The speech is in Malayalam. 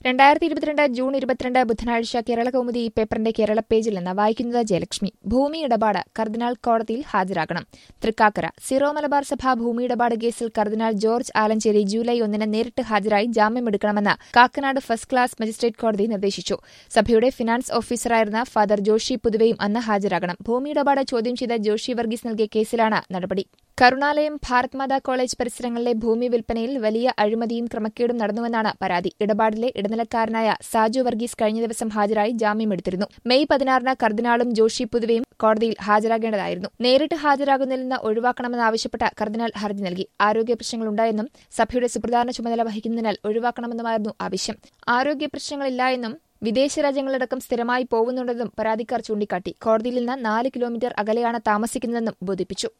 രണ്ടായിരത്തി ഇരുപത്തിരണ്ട് ജൂൺ ഇരുപത്തിരണ്ട് ബുധനാഴ്ച കേരള കൗമുദി ഈ പേപ്പറിന്റെ കേരള പേജിൽ നിന്ന് വായിക്കുന്നത് ജയലക്ഷ്മി ഭൂമി ഇടപാട് കർദിനാൾ കോടതിയിൽ ഹാജരാകണം തൃക്കാക്കര സിറോ മലബാർ സഭ ഭൂമി ഇടപാട് കേസിൽ കർദിനാൾ ജോർജ് ആലഞ്ചേരി ജൂലൈ ഒന്നിന് നേരിട്ട് ഹാജരായി ജാമ്യമെടുക്കണമെന്ന് കാക്കനാട് ഫസ്റ്റ് ക്ലാസ് മജിസ്ട്രേറ്റ് കോടതി നിർദ്ദേശിച്ചു സഭയുടെ ഫിനാൻസ് ഓഫീസറായിരുന്ന ഫാദർ ജോഷി പുതുവയും അന്ന് ഹാജരാകണം ഭൂമി ഇടപാട് ചോദ്യം ചെയ്ത ജോഷി വർഗീസ് നൽകിയ കേസിലാണ് നടപടി കരുണാലയം ഭാരത് മാതാ കോളേജ് പരിസരങ്ങളിലെ ഭൂമി വിൽപ്പനയിൽ വലിയ അഴിമതിയും ക്രമക്കേടും നടന്നുവെന്നാണ് പരാതി ഇടപാടിലെ ഇടനിലക്കാരനായ സാജു വർഗീസ് കഴിഞ്ഞ ദിവസം ഹാജരായി ജാമ്യമെടുത്തിരുന്നു മെയ് പതിനാറിന് കർദിനാളും ജോഷി പുതുവയും കോടതിയിൽ ഹാജരാകേണ്ടതായിരുന്നു നേരിട്ട് ഹാജരാകുന്നതിൽ നിന്ന് ഒഴിവാക്കണമെന്നാവശ്യപ്പെട്ട് കർദിനാൾ ഹർജി നൽകി ആരോഗ്യ പ്രശ്നങ്ങളുണ്ടായെന്നും സഭയുടെ സുപ്രധാന ചുമതല വഹിക്കുന്നതിനാൽ ഒഴിവാക്കണമെന്നുമായിരുന്നു ആവശ്യം ആരോഗ്യ പ്രശ്നങ്ങളില്ല എന്നും വിദേശ രാജ്യങ്ങളിലടക്കം സ്ഥിരമായി പോകുന്നുണ്ടെന്നും പരാതിക്കാർ ചൂണ്ടിക്കാട്ടി കോടതിയിൽ നിന്ന് നാല് കിലോമീറ്റർ അകലെയാണ് താമസിക്കുന്നതെന്നും ബോധിപ്പിച്ചു